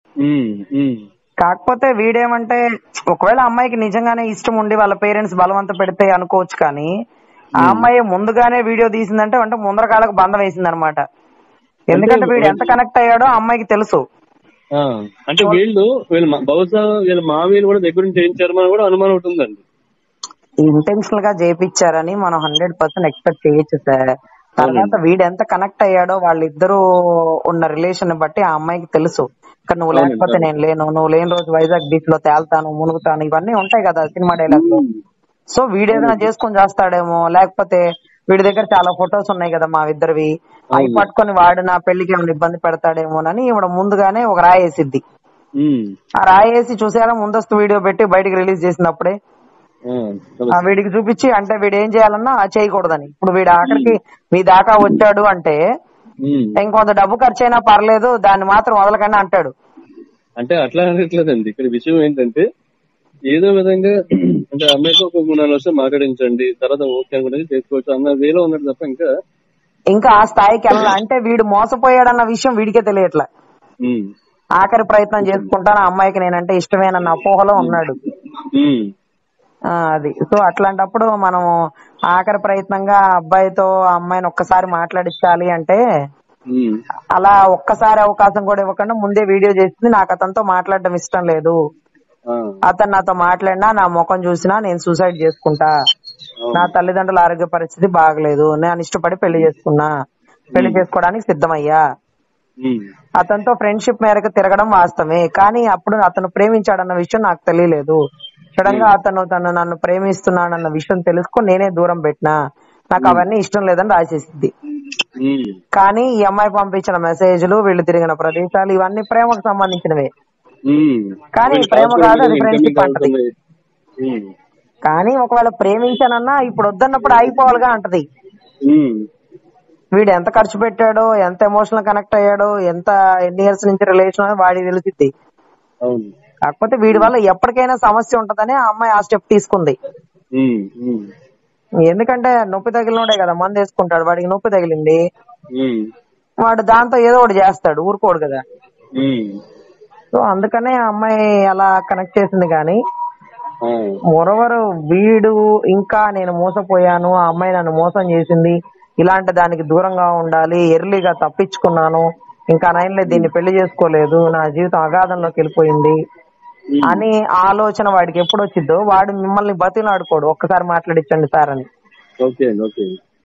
ఉమ్, ఉమ్, కాకపోతే వీడేమంటే ఒకవేళ అమ్మాయికి నిజంగానే ఇష్టం ఉండి వాళ్ళ పేరెంట్స్ బలవంత పెడితే అనుకోవచ్చు కానీ ఆ అమ్మాయి ముందుగానే వీడియో తీసిందంటే అంటే ముందర కాళ్ళకు బంధం వేసింది అనమాట ఎందుకంటే వీడు ఎంత కనెక్ట్ అయ్యాడో ఆ అమ్మాయికి తెలుసు ఆ, అంటే వీళ్ళు వీళ్ళు మా- బహుశా వీళ్ళ మామయ్యలు కూడా దగ్గర నుంచి చేయించారని కూడా అనుమానం ఒకటి ఉందండి ఇంటెన్షనల్ గా చేపించారని మనం హండ్రెడ్ పర్సెంట్ ఎక్స్పెక్ట్ చేయొచ్చు సార్ తర్వాత వీడు ఎంత కనెక్ట్ అయ్యాడో వాళ్ళిద్దరూ ఉన్న రిలేషన్ బట్టి ఆ అమ్మాయికి తెలుసు ఇక్కడ నువ్వు అవునండి, లేకపోతే అవును. నేను లేను నువ్వు లేని రోజు వైజాగ్ బీచ్ లో తేల్తాను మునుగుతాను ఇవన్నీ ఉంటాయి కదా సినిమా డైలాగ్ లో సో వీడు ఏదైనా చేసుకొని చేస్తాడేమో లేకపోతే వీడి దగ్గర చాలా ఫొటోస్ ఉన్నాయి కదా మా ఇద్దరివి అవి అవును. పట్టుకొని వాడు నా పెళ్లికి ఏమైనా ఇబ్బంది పెడతాడేమోనని ఈవిడ ముందుగానే ఒక రాయేసిద్ది ఉమ్, ఆ రాయేసి చూసారా ముందస్తు వీడియో పెట్టి బయటికి రిలీజ్ చేసినప్పుడే ఆ, ఆ వీడికి చూపించి అంటే వీడు ఏం చేయాలన్నా ఆ చేయకూడదని ఇప్పుడు వీడు ఆఖరికి మీ దాకా వచ్చాడు అంటే ఉమ్. ఇంకొంత డబ్బు ఖర్చు అయినా పర్లేదు దాన్ని మాత్రం వదలకండి అంటాడు అంటే అట్లా అనట్లేదండి ఇక్కడ విషయం ఏంటంటే ఏదో విధంగా అంటే అమ్మాయితో ఒక మూడు నాలుగు వర్షాలు మాట్లాడించండి తర్వాత ఓకే అనుకుంటే చేసుకోవచ్చు అన్న వేలో ఉన్నాడు తప్ప ఇంకా ఇంకా ఆ స్థాయికి వెళ్ళాలి అంటే వీడు మోసపోయాడన్న విషయం వీడికే తెలియట్లే ఉమ్, ఆఖరి ప్రయత్నం చేసుకుంటాను ఆ అమ్మాయికి నేనంటే ఇష్టమేనన్న అపోహలో ఉన్నాడు ఉమ్, ఆ, అది సో అట్లాంటప్పుడు మనం ఆఖరి ప్రయత్నంగా ఆ అబ్బాయితో ఆ అమ్మాయిని ఒక్కసారి మాట్లాడించాలి అంటే ఉమ్, అలా ఒక్కసారి అవకాశం కూడా ఇవ్వకుండా ముందే వీడియో చేసింది నాకు అతనితో మాట్లాడడం ఇష్టం లేదు ఆ, అతను నాతో మాట్లాడినా నా ముఖం చూసినా నేను సూసైడ్ చేసుకుంటా అవును. నా తల్లిదండ్రుల ఆరోగ్య పరిస్థితి బాగలేదు నేను ఇష్టపడి పెళ్లి చేసుకున్నా పెళ్లి చేసుకోవడానికి సిద్ధమయ్యా ఉమ్, అతనితో ఫ్రెండ్షిప్ మేరకు తిరగడం వాస్తవమే కానీ అప్పుడు అతను ప్రేమించాడన్న విషయం నాకు తెలియలేదు సడన్ గా అతను తను నన్ను ప్రేమిస్తున్నాడన్న విషయం తెలుసుకొని నేనే దూరం పెట్టినా నాకు అవన్నీ ఇష్టం లేదని రాసేసింది ఉమ్, కానీ ఈ అమ్మాయి పంపించిన మెసేజ్లు వీళ్ళు తిరిగిన ప్రదేశాలు ఇవన్నీ ప్రేమకు సంబంధించినవే ఉమ్. కానీ వీళ్ళు ప్రేమ కాల్స్ కాదు, అది కూడా friendship incoming అంటది. కాల్స్ ఉన్నాయి. ఉమ్, కానీ ఒకవేళ ప్రేమించానన్నా ఇప్పుడు వద్దన్నప్పుడు అయిపోవాలిగా అంటది ఉమ్, వీడు ఎంత ఖర్చు పెట్టాడో ఎంత ఎమోషనల్ కనెక్ట్ అయ్యాడో ఎంత ఎన్ని ఇయర్స్ నుంచి రిలేషన్ వాడికి తెలిసిద్ది అవును కాకపోతే వీడి వల్ల ఎప్పటికైనా సమస్య ఉంటదని ఆ అమ్మాయి ఆ స్టెప్ తీసుకుంది ఉమ్, ఉమ్, ఎందుకంటే నొప్పి తగిలినోడే కదా మందు వేసుకుంటాడు వాడికి నొప్పి తగిలింది ఉమ్, వాడు దాంతో ఏదో ఒకటి చేస్తాడు ఊరుకోడు కదా ఉమ్, సో అందుకనే ఆ అమ్మాయి అలా కనెక్ట్ చేసింది కానీ ఆ, మొరవరు వీడు ఇంకా నేను మోసపోయాను ఆ అమ్మాయి నన్ను మోసం చేసింది ఇలాంటి దానికి దూరంగా ఉండాలి ఎర్లీగా తప్పించుకున్నాను ఇంకా నైన్లే దీన్ని పెళ్లి చేసుకోలేదు నా జీవితం అగాధంలోకి వెళ్ళిపోయింది ఉమ్. అని ఆలోచన వాడికి ఎప్పుడు వచ్చిందో వాడు మిమ్మల్ని బతిలాడుకోడు ఒక్కసారి మాట్లాడించండి సార్ అని ఓకే అండి ఓకే